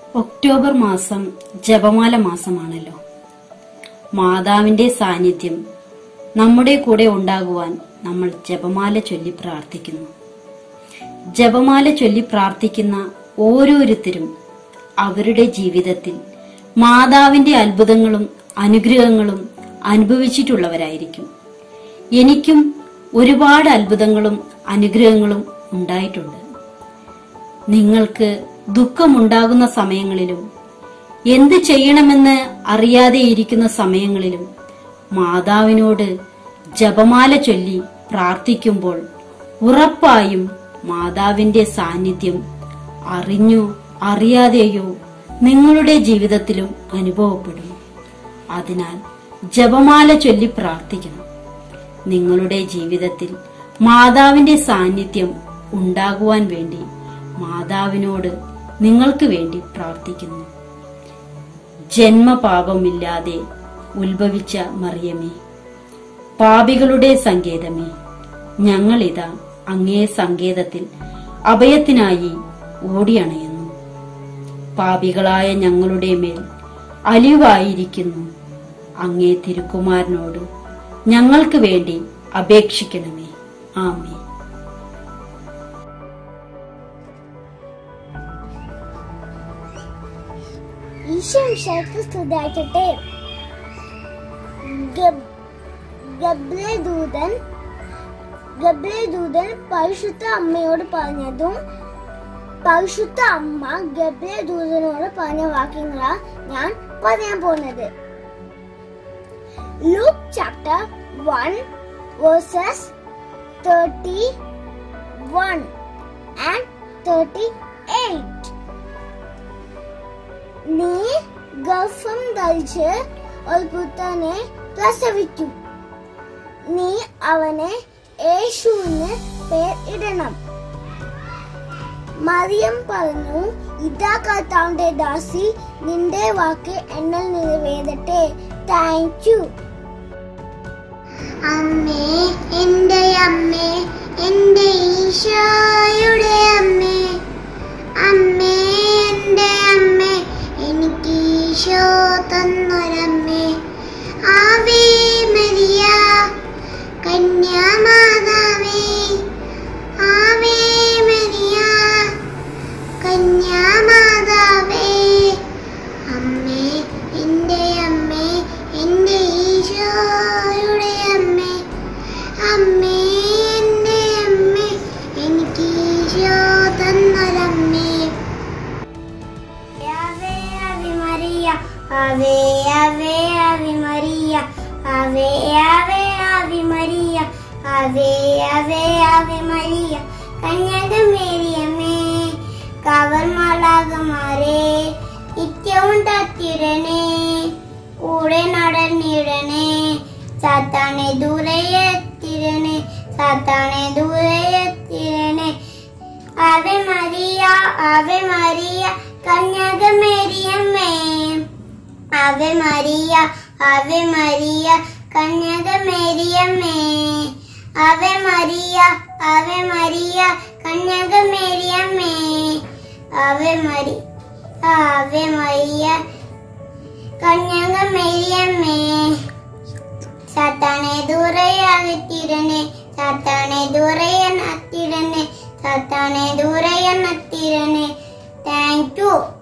October മാസം ജപമാല മാസമാണല്ലോ മാതാവിന്റെ സാന്നിധ്യം നമ്മുടെ കൂടെ ഉണ്ടാകുവാൻ നമ്മൾ ജപമാല ചൊല്ലി പ്രാർത്ഥിക്കുന്നു ജപമാല ചൊല്ലി പ്രാർത്ഥിക്കുന്ന ഓരോരുത്തരും അവരുടെ ജീവിതത്തിൽ മാതാവിന്റെ അത്ഭുതങ്ങളും അനുഗ്രഹങ്ങളും അനുഭവിച്ചിട്ടുള്ളവരായിരിക്കും എനിക്കും ഒരുപാട് അത്ഭുതങ്ങളും അനുഗ്രഹങ്ങളും ഉണ്ടായിട്ടുണ്ട് നിങ്ങൾക്ക് ദുഃഖമുണ്ടാകുന്ന സമയങ്ങളിലും എന്ത് ചെയ്യണമെന്ന് അറിയാതെ ഇരിക്കുന്ന സമയങ്ങളിലും മാതാവിനോട് ജപമാല ചൊല്ലി പ്രാർത്ഥിക്കുമ്പോൾ ഉറപ്പായും മാതാവിന്റെ സാന്നിധ്യം അറിഞ്ഞോ അറിയാതെയോ നിങ്ങളുടെ ജീവിതത്തിലും അനുഭവപ്പെടും അതിനാൽ ജപമാല ചൊല്ലി പ്രാർത്ഥിക്കണം നിങ്ങളുടെ ജീവിതത്തിൽ മാതാവിന്റെ സാന്നിധ്യം ഉണ്ടാകുവാൻ വേണ്ടി മാതാവിനോട് നിങ്ങൾക്ക് വേണ്ടി പ്രാർത്ഥിക്കുന്നു ജന്മപാപമില്ലാതെ ഉത്ഭവിച്ച മറിയമേ പാപികളുടെ സങ്കേതമേ ഞങ്ങളിതാ അങ്ങേ സങ്കേതത്തിൽ അഭയത്തിനായി ഓടിയണയുന്നു പാപികളായ ഞങ്ങളുടെ മേൽ അലിവായിരിക്കുന്നു അങ്ങേ തിരുക്കുമാരനോട് ഞങ്ങൾക്ക് വേണ്ടി അപേക്ഷിക്കണമേ ആമേ ഈശോ വിഷയത്തിൽ സ്തുതിയായിട്ടെ ഗബ്രേ ദൂതൻ ഗബ്രേ ദൂതൻ പരിശുദ്ധ അമ്മയോട് പറഞ്ഞതും പരിശുദ്ധ അമ്മ ഗബ്രേ ദൂതനോട് പറഞ്ഞ വാക്യങ്ങളാ ഞാൻ പറയാൻ പോകുന്നത് Luke chapter one verses thirty one and thirty eight നീ ഗർഭം ധരിച്ച് ഒരു പുത്രനെ പ്രസവിക്കും നീ അവനെ യേശുവിന് പേർ ഇടണം മറിയം പറഞ്ഞു ഇതാ കർത്താവിന്റെ ദാസി നിന്റെ വാക്ക് എന്നിൽ നിറവേറട്ടെ താങ്ക് യു അമ്മേ എന്റെ അമ്മേ എന്റെ ഈശോയുടെ അമ്മേ അമ്മേ എന്റെ അമ്മേ എനിക്ക് ഈശോ തന്നൊരമ്മേ ആവേ മരിയ കന്യാമാതാവേ ആവേ മരിയ കന്യാമാതാവേ അമ്മേ എന്റെ അമ്മേ എന്റെ ഈശോയുടെ അമ്മേ അമ്മേ എന്റെ അമ്മേ എനിക്ക് ഈശോ തന്നൊരമ്മേ Ave, Ave María, Ave, Ave, Ave María, Ave, Ave, Ave María, Ave, Ave, Ave María, കന്യാകുമേരിയമ്മേ കവർ മാലാകമാരെ നിത്യവും തത്തിടണേ കൂടെ നടന്നിടണേ സാത്താനെ ദൂരയെത്തിരണേ സാത്താനെ ദൂരയെത്തിരണേ ആവെ മരിയ ആവെ മരിയ കന്യാകുമേരിയമ്മേ ആവെ മരിയ ആവെ മരിയ കന്യാകുമേരിയമ്മേ ആവെ മരിയ ആവെ മരിയ കന്യാകുമേരിയമ്മേ ആവെ മരി ആവെ മരിയ കന്യാകുമേരിയമ്മേ സാത്താനെ ദൂരയാകത്തിരണേ സാത്താനെ ദൂരയനത്തിരണേ സാത്താനെ ദൂരയനത്തിരണേ താങ്ക് യു